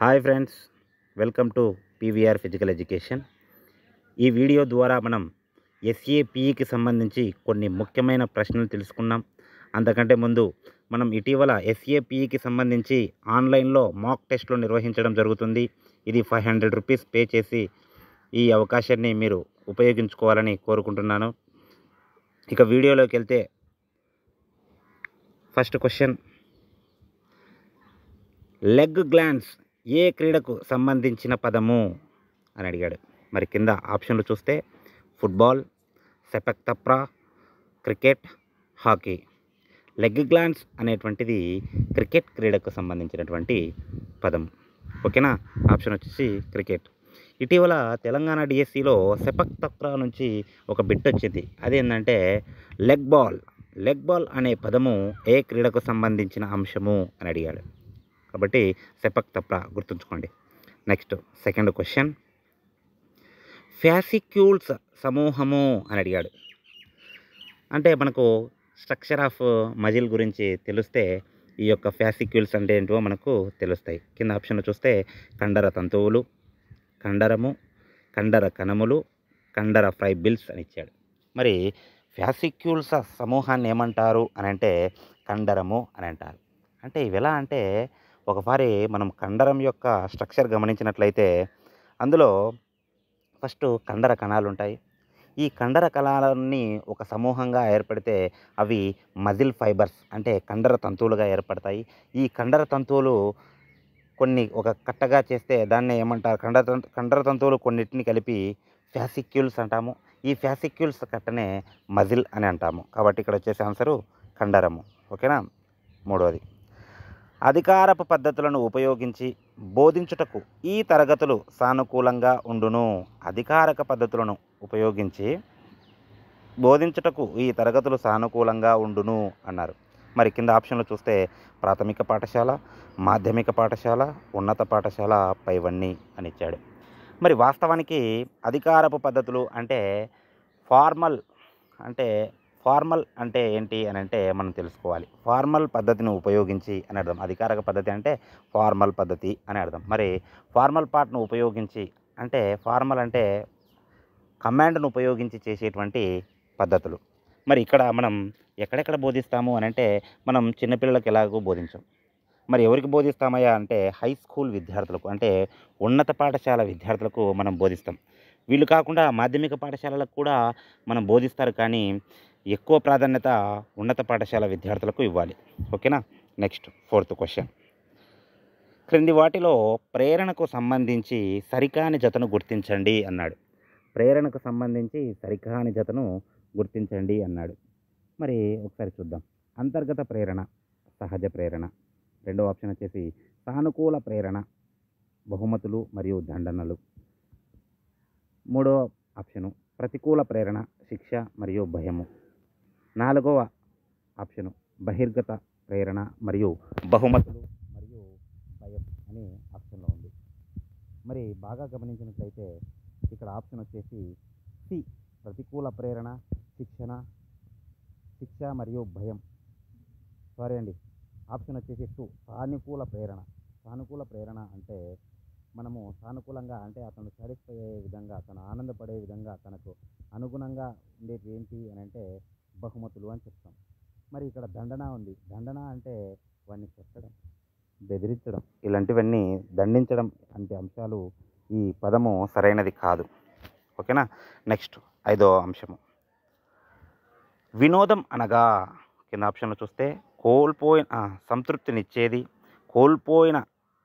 hi friends welcome to PVR physical education ఈ video ద్వారా మనం ఎస్ఏపిఈకి సంబంధించి కొన్ని ముఖ్యమైన ప్రశ్నలు తెలుసుకున్నాం అంతకంటే ముందు మనం ఇటీవల ఎస్ఏపిఈకి సంబంధించి ఆన్లైన్లో మాక్ టెస్ట్లు నిర్వహించడం జరుగుతుంది ఇది ఫైవ్ హండ్రెడ్ రూపీస్ పే చేసి ఈ అవకాశాన్ని మీరు ఉపయోగించుకోవాలని కోరుకుంటున్నాను ఇక వీడియోలోకి వెళ్తే ఫస్ట్ క్వశ్చన్ లెగ్ గ్లాండ్స్ ఏ క్రీడకు సంబంధించిన పదము అని అడిగాడు మరి కింద ఆప్షన్లు చూస్తే football sepak takraw cricket hockey leg glance అనేటువంటిది క్రికెట్ క్రీడకు సంబంధించినటువంటి పదం ఓకేనా ఆప్షన్ వచ్చేసి క్రికెట్ ఇటీవల తెలంగాణ డిఎస్సిలో సెపక్ తక్రా నుంచి ఒక బిట్ వచ్చింది అదేంటంటే లెగ్ బాల్ లెగ్ బాల్ అనే పదము ఏ క్రీడకు సంబంధించిన అంశము అని అడిగాడు కాబట్టి సెపక్ తప్రా గుర్తుంచుకోండి నెక్స్ట్ సెకండ్ క్వశ్చన్ ఫ్యాసిక్యూల్స్ సమూహము అని అడిగాడు అంటే మనకు స్ట్రక్చర్ ఆఫ్ మజిల్ గురించి తెలిస్తే ఈ యొక్క ఫ్యాసిక్యూల్స్ అంటే ఏంటో మనకు తెలుస్తాయి కింద ఆప్షన్ చూస్తే కండర తంతువులు కండరము కండర కణములు కండర ఫైబిల్స్ అని ఇచ్చాడు మరి ఫ్యాసిక్యూల్స్ సమూహాన్ని ఏమంటారు అని అంటే కండరము అని అంటారు అంటే ఇవి ఎలా అంటే ఒకసారి మనం కండరం యొక్క స్ట్రక్చర్ గమనించినట్లయితే అందులో ఫస్ట్ కండర కణాలు ఉంటాయి ఈ కండర కణాలన్నీ ఒక సమూహంగా ఏర్పడితే అవి మజిల్ ఫైబర్స్ అంటే కండర తంతువులుగా ఏర్పడతాయి ఈ కండర తంతువులు కొన్ని ఒక కట్టగా చేస్తే దాన్ని ఏమంటారు కండర తంతు కండర తంతువులు కొన్నిటిని కలిపి ఫ్యాసిక్యూల్స్ అంటాము ఈ ఫ్యాసిక్యూల్స్ కట్టనే మజిల్ అని అంటాము కాబట్టి ఇక్కడ వచ్చేసి ఆన్సరు కండరము ఓకేనా మూడవది అధికారపు పద్ధతులను ఉపయోగించి బోధించుటకు ఈ తరగతులు సానుకూలంగా ఉండును అధికారక పద్ధతులను ఉపయోగించి బోధించుటకు ఈ తరగతులు సానుకూలంగా ఉండును అన్నారు మరి కింద ఆప్షన్లు చూస్తే ప్రాథమిక పాఠశాల మాధ్యమిక పాఠశాల ఉన్నత పాఠశాల పైవన్నీ అని ఇచ్చాడు మరి వాస్తవానికి అధికారపు పద్ధతులు అంటే ఫార్మల్ అంటే ఫార్మల్ అంటే ఏంటి అని అంటే మనం తెలుసుకోవాలి ఫార్మల్ పద్ధతిని ఉపయోగించి అని అర్థం అధికారిక పద్ధతి అంటే ఫార్మల్ పద్ధతి అని అర్థం మరి ఫార్మల్ పార్ట్ను ఉపయోగించి అంటే ఫార్మల్ అంటే కమాండ్ను ఉపయోగించి చేసేటువంటి పద్ధతులు మరి ఇక్కడ మనం ఎక్కడెక్కడ బోధిస్తాము అని అంటే మనం చిన్నపిల్లలకు ఎలాగో బోధించాం మరి ఎవరికి బోధిస్తామయ్యా అంటే హై స్కూల్ విద్యార్థులకు అంటే ఉన్నత పాఠశాల విద్యార్థులకు మనం బోధిస్తాం వీళ్ళు కాకుండా మాధ్యమిక పాఠశాలలకు కూడా మనం బోధిస్తారు కానీ ఎక్కువ ప్రాధాన్యత ఉన్నత పాఠశాల విద్యార్థులకు ఇవ్వాలి ఓకేనా నెక్స్ట్ ఫోర్త్ క్వశ్చన్ క్రింది వాటిలో ప్రేరణకు సంబంధించి సరికాని జతను గుర్తించండి అన్నాడు ప్రేరణకు సంబంధించి సరికాని జతను గుర్తించండి అన్నాడు మరి ఒకసారి చూద్దాం అంతర్గత ప్రేరణ సహజ ప్రేరణ రెండో ఆప్షన్ వచ్చేసి సానుకూల ప్రేరణ బహుమతులు మరియు దండనలు మూడో ఆప్షను ప్రతికూల ప్రేరణ శిక్ష మరియు భయము నాలుగవ ఆప్షను బహిర్గత ప్రేరణ మరియు బహుమతులు మరియు భయం అని ఆప్షన్లో ఉంది మరి బాగా గమనించినట్లయితే ఇక్కడ ఆప్షన్ వచ్చేసి సి ప్రతికూల ప్రేరణ శిక్షణ శిక్ష మరియు భయం సారీ అండి ఆప్షన్ వచ్చేసి టూ సానుకూల ప్రేరణ సానుకూల ప్రేరణ అంటే మనము సానుకూలంగా అంటే అతను సాటిస్ఫై అయ్యే విధంగా తను ఆనందపడే విధంగా తనకు అనుగుణంగా ఉండేది ఏంటి అని అంటే బహుమతులు అని చెప్తాం మరి ఇక్కడ దండన ఉంది దండన అంటే వాడిని కొట్టడం బెదిరించడం ఇలాంటివన్నీ దండించడం అంటే అంశాలు ఈ పదము సరైనది కాదు ఓకేనా నెక్స్ట్ ఐదో అంశము వినోదం అనగా కింద ఆప్షన్లో చూస్తే కోల్పోయిన ఆ, సంతృప్తినిచ్చేది కోల్పోయిన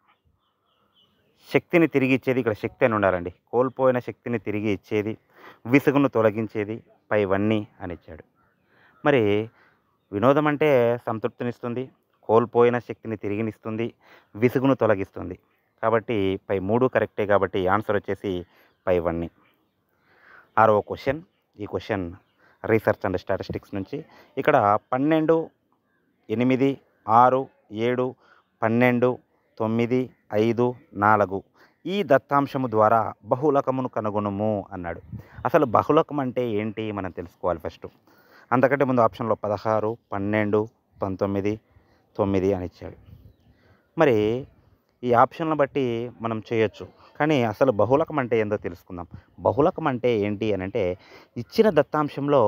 శక్తిని తిరిగి ఇచ్చేది ఇక్కడ శక్తి అని ఉండాలండి కోల్పోయిన శక్తిని తిరిగి ఇచ్చేది విసుగును తొలగించేది పైవన్నీ అని ఇచ్చాడు మరి వినోదం అంటే సంతృప్తినిస్తుంది కోల్పోయిన శక్తిని తిరిగినిస్తుంది విసుగును తొలగిస్తుంది కాబట్టి పై మూడు కరెక్టే కాబట్టి ఆన్సర్ వచ్చేసి పైవన్నీ ఆరవ క్వశ్చన్ ఈ క్వశ్చన్ రీసెర్చ్ అండ్ స్టాటిస్టిక్స్ నుంచి ఇక్కడ పన్నెండు ఎనిమిది ఆరు ఏడు పన్నెండు తొమ్మిది ఐదు నాలుగు ఈ దత్తాంశము ద్వారా బహుళకమును కనుగొనుము అన్నాడు అసలు బహుళకం అంటే ఏంటి మనం తెలుసుకోవాలి ఫస్ట్ అంతకంటే ముందు ఆప్షన్లో పదహారు పన్నెండు పంతొమ్మిది తొమ్మిది అని ఇచ్చాడు మరి ఈ ఆప్షన్లను బట్టి మనం చేయొచ్చు కానీ అసలు బహుళకం అంటే ఏందో తెలుసుకుందాం బహుళకం అంటే ఏంటి అని అంటే ఇచ్చిన దత్తాంశంలో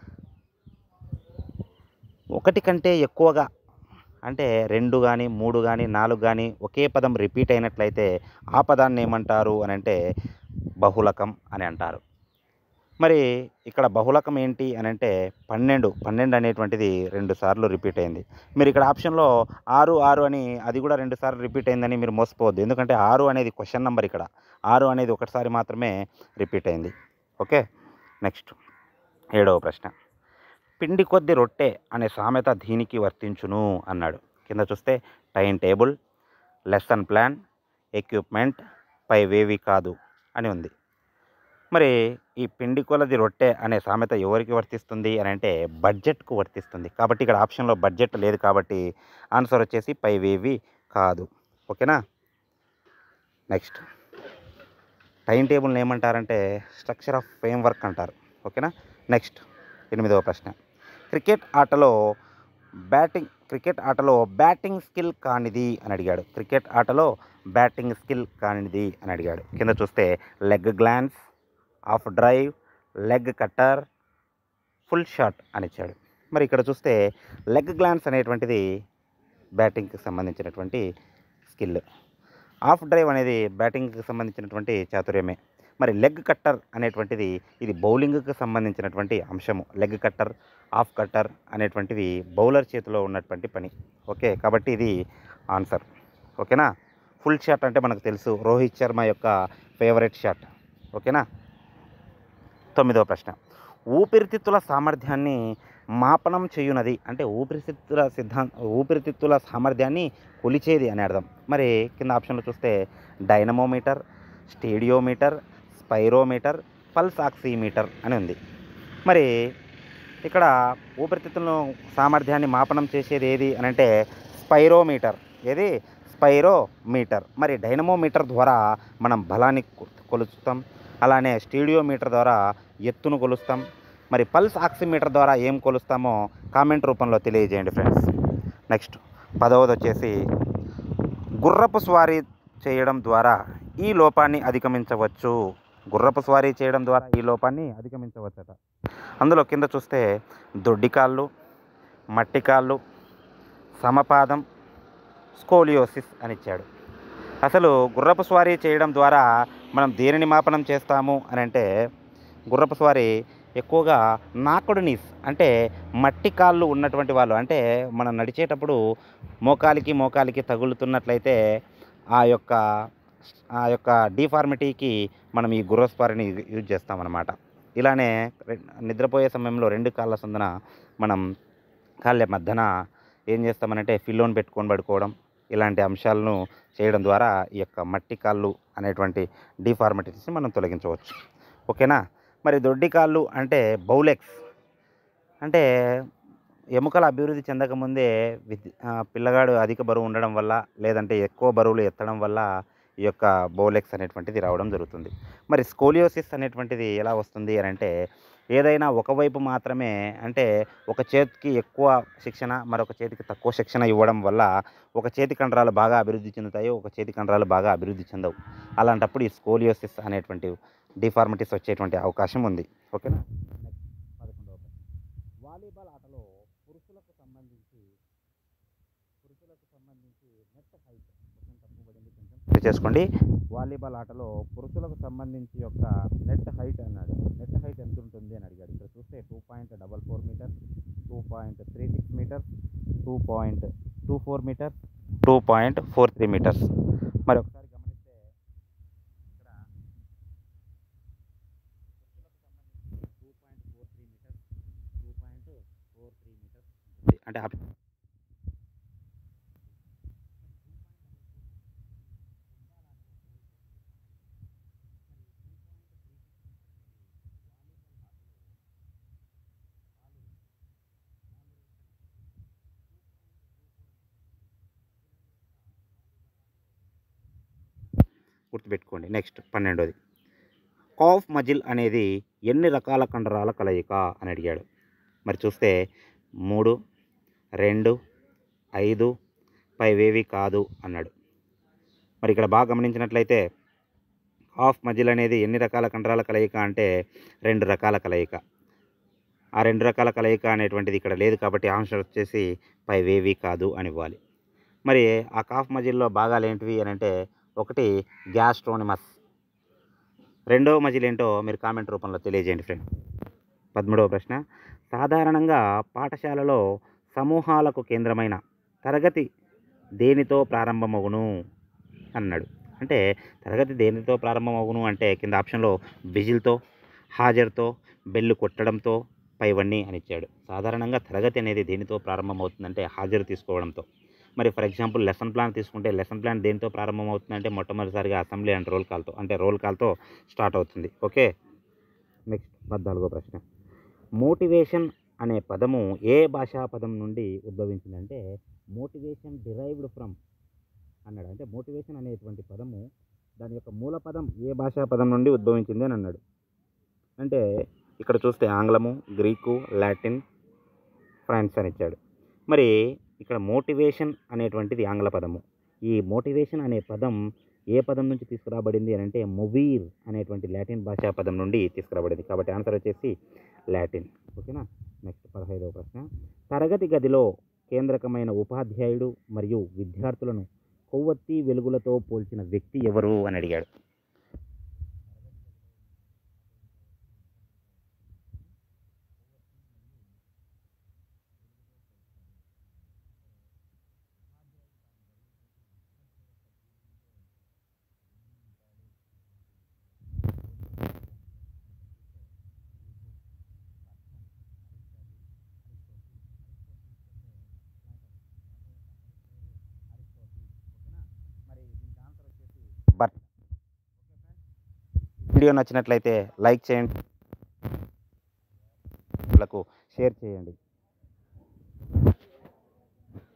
ఒకటి కంటే ఎక్కువగా అంటే రెండు కానీ మూడు కానీ నాలుగు కానీ ఒకే పదం రిపీట్ అయినట్లయితే ఆ పదాన్ని ఏమంటారు అని అంటే బహుళకం అని అంటారు మరి ఇక్కడ బహుళకం ఏంటి అని అంటే పన్నెండు పన్నెండు అనేటువంటిది రెండు సార్లు రిపీట్ అయింది మీరు ఇక్కడ ఆప్షన్లో ఆరు ఆరు అని అది కూడా రెండు సార్లు రిపీట్ అయిందని మీరు మోసపోవద్దు ఎందుకంటే ఆరు అనేది క్వశ్చన్ నెంబర్ ఇక్కడ ఆరు అనేది ఒకటిసారి మాత్రమే రిపీట్ అయింది ఓకే నెక్స్ట్ ఏడవ ప్రశ్న పిండి కొద్ది రొట్టె అనే సామెత దీనికి వర్తించును అన్నాడు కింద చూస్తే time table lesson plan equipment పైవేవి కాదు అని ఉంది మరి ఈ పిండి కొలది రొట్టె అనే సామెత ఎవరికి వర్తిస్తుంది అని అంటే బడ్జెట్కు వర్తిస్తుంది కాబట్టి ఇక్కడ ఆప్షన్లో బడ్జెట్ లేదు కాబట్టి ఆన్సర్ వచ్చేసి పైవేవి కాదు ఓకేనా నెక్స్ట్ టైం టేబుల్ని ఏమంటారంటే స్ట్రక్చర్ ఆఫ్ ఫ్రేమ్ వర్క్ అంటారు ఓకేనా నెక్స్ట్ ఎనిమిదవ ప్రశ్న క్రికెట్ ఆటలో బ్యాటింగ్ క్రికెట్ ఆటలో బ్యాటింగ్ స్కిల్ కానిది అని అడిగాడు క్రికెట్ ఆటలో బ్యాటింగ్ స్కిల్ కానిది అని అడిగాడు కింద చూస్తే leg glance off drive leg cutter pull shot అని ఇచ్చాడు మరి ఇక్కడ చూస్తే లెగ్ గ్లాన్స్ అనేటువంటిది బ్యాటింగ్కి సంబంధించినటువంటి స్కిల్ ఆఫ్ డ్రైవ్ అనేది బ్యాటింగ్కి సంబంధించినటువంటి చాతుర్యమే మరి లెగ్ కట్టర్ అనేటువంటిది ఇది బౌలింగ్కి సంబంధించినటువంటి అంశము లెగ్ కట్టర్ ఆఫ్ కట్టర్ అనేటువంటివి బౌలర్ చేతిలో ఉన్నటువంటి పని ఓకే కాబట్టి ఇది ఆన్సర్ ఓకేనా ఫుల్ షాట్ అంటే మనకు తెలుసు రోహిత్ శర్మ యొక్క ఫేవరెట్ షాట్ ఓకేనా తొమ్మిదవ ప్రశ్న ఊపిరితిత్తుల సామర్థ్యాన్ని మాపనం చేయునది అంటే ఊపిరితిత్తుల సిద్ధాంత ఊపిరితిత్తుల సామర్థ్యాన్ని కొలిచేది అని అర్థం మరి కింద ఆప్షన్లో చూస్తే dynamometer stadiometer spirometer pulse oximeter అని ఉంది మరి ఇక్కడ ఊపిరితిత్తుల సామర్థ్యాన్ని మాపనం చేసేది ఏది అని అంటే స్పైరోమీటర్ ఏది స్పైరోమీటర్ మరి డైనమోమీటర్ ద్వారా మనం బలాన్ని కొ- కొలుస్తాం అలానే స్టీడియోమీటర్ ద్వారా ఎత్తును కొలుస్తాం మరి పల్స్ ఆక్సిమీటర్ ద్వారా ఏం కొలుస్తామో కామెంట్ రూపంలో తెలియజేయండి ఫ్రెండ్స్ నెక్స్ట్ పదవది వచ్చేసి గుర్రపు స్వారీ చేయడం ద్వారా ఈ లోపాన్ని అధిగమించవచ్చు గుర్రపు స్వారీ చేయడం ద్వారా ఈ లోపాన్ని అధిగమించవచ్చట అందులో కింద చూస్తే దొడ్డి కాళ్ళు మట్టి కాళ్ళు సమపాదం స్కోలియోసిస్ అని ఇచ్చాడు అసలు గుర్రపు స్వారీ చేయడం ద్వారా మనం దేనిని మాపనం చేస్తాము అని అంటే గుర్రపు స్వారీ ఎక్కువగా నాకుడు నీస్ అంటే మట్టి కాళ్ళు ఉన్నటువంటి వాళ్ళు అంటే మనం నడిచేటప్పుడు మోకాలికి మోకాలికి తగులుతున్నట్లయితే ఆ యొక్క ఆ యొక్క డిఫార్మిటీకి మనం ఈ గుర్రస్వారిని యూజ్ చేస్తామన్నమాట ఇలానే రె- నిద్రపోయే సమయంలో రెండు కాళ్ళ సందున మనం కాళ్ళ మధ్యన ఏం చేస్తామనంటే ఫిల్లోన్ పెట్టుకొని పడుకోవడం ఇలాంటి అంశాలను చేయడం ద్వారా ఈ యొక్క మట్టి కాళ్ళు అనేటువంటి డిఫార్మిటీస్ని మనం తొలగించవచ్చు ఓకేనా మరి దొడ్డి కాళ్ళు అంటే బౌలెక్స్ అంటే ఎముకల అభివృద్ధి చెందకముందే విద్ ఆ, పిల్లగాడు అధిక బరువు ఉండడం వల్ల లేదంటే ఎక్కువ బరువులు ఎత్తడం వల్ల ఈ యొక్క బౌలెక్స్ అనేటువంటిది రావడం జరుగుతుంది మరి స్కోలియోసిస్ అనేటువంటిది ఎలా వస్తుంది అని అంటే ఏదైనా ఒకవైపు మాత్రమే అంటే ఒక చేతికి ఎక్కువ శిక్షణ మరొక చేతికి తక్కువ శిక్షణ ఇవ్వడం వల్ల ఒక చేతి కండరాలు బాగా అభివృద్ధి చెందుతాయి ఒక చేతి కండరాలు బాగా అభివృద్ధి చెందవు అలాంటప్పుడు ఈ స్కోలియోసిస్ అనేటువంటి డిఫార్మిటీస్ వచ్చేటువంటి అవకాశం ఉంది ఓకేనా నెక్స్ట్ పదకొండవ ప్రశ్న వాలీబాల్ ఆటలో పురుషులకు సంబంధించి పురుషులకు సంబంధించి నెట్ హైట్ కొంచెం తక్కువ పడింది కొంచెం సరి చేసుకోండి వాలీబాల్ ఆటలో పురుషులకు సంబంధించి యొక్క నెట్ హైట్ అన్నాడు నెట్ హైట్ ఎంత ఉంటుంది అని అడిగాడు ఇక్కడ చూస్తే two point double four metre two point three six metres two point two four metres two point four three metres మరి ఒకసారి గమనిస్తే ఇక్కడ two point four three metres two point four three metres అంటే ఆ- గుర్తుపెట్టుకోండి నెక్స్ట్ పన్నెండోది కాఫ్ మజిల్ అనేది ఎన్ని రకాల కండరాల కలయిక అని అడిగాడు మరి చూస్తే మూడు రెండు ఐదు పైవేవి కాదు అన్నాడు మరి ఇక్కడ బాగా గమనించినట్లయితే హాఫ్ మజిల్ అనేది ఎన్ని రకాల కండరాల కలయిక అంటే రెండు రకాల కలయిక ఆ రెండు రకాల కలయిక అనేటువంటిది ఇక్కడ లేదు కాబట్టి ఆన్సర్ వచ్చేసి పైవేవి కాదు అని ఇవ్వాలి మరి ఆ కాఫ్ మజిల్లో భాగాలు ఏంటివి అని అంటే ఒకటి గ్యాస్ట్రోనిమస్ రెండవ మజిల్ ఏంటో మీరు కామెంట్ రూపంలో తెలియజేయండి ఫ్రెండ్ పదమూడవ ప్రశ్న సాధారణంగా పాఠశాలలో సమూహాలకు కేంద్రమైన తరగతి దేనితో ప్రారంభమగును అన్నాడు అంటే తరగతి దేనితో ప్రారంభమగును అంటే కింద ఆప్షన్లో బిజిల్తో హాజరుతో బెల్లు కొట్టడంతో పైవన్నీ అని ఇచ్చాడు సాధారణంగా తరగతి అనేది దేనితో ప్రారంభమవుతుందంటే హాజరు తీసుకోవడంతో మరి ఫర్ ఎగ్జాంపుల్ లెసన్ ప్లాన్ తీసుకుంటే లెసన్ ప్లాన్ దేనితో ప్రారంభమవుతుందంటే మొట్టమొదటిసారిగా అసెంబ్లీ అండ్ రోల్ కాల్తో అంటే రోల్ కాల్తో స్టార్ట్ అవుతుంది ఓకే నెక్స్ట్ పద్నాలుగో ప్రశ్న మోటివేషన్ అనే పదము ఏ భాషా పదం నుండి ఉద్భవించిందంటే మోటివేషన్ డిరైవ్డ్ ఫ్రమ్ అన్నాడు అంటే మోటివేషన్ అనేటువంటి పదము దాని యొక్క మూల పదం ఏ భాషా పదం నుండి ఉద్భవించింది అని అన్నాడు అంటే ఇక్కడ చూస్తే ఆంగ్లము గ్రీకు లాటిన్ ఫ్రాన్స్ అని ఇచ్చాడు మరి ఇక్కడ మోటివేషన్ అనేటువంటిది ఆంగ్ల పదము ఈ మోటివేషన్ అనే పదం ఏ పదం నుంచి తీసుకురాబడింది అని అంటే మొవీర్ అనేటువంటి లాటిన్ భాషా పదం నుండి తీసుకురాబడింది కాబట్టి ఆన్సర్ వచ్చేసి లాటిన్ ఓకేనా నెక్స్ట్ పదహైదవ ప్రశ్న తరగతి గదిలో కేంద్రకమైన ఉపాధ్యాయుడు మరియు విద్యార్థులను కొవ్వొత్తి వెలుగులతో పోల్చిన వ్యక్తి ఎవరు అని అడిగాడు బట్ వీడియో నచ్చినట్లయితే లైక్ చేయండి షేర్ చేయండి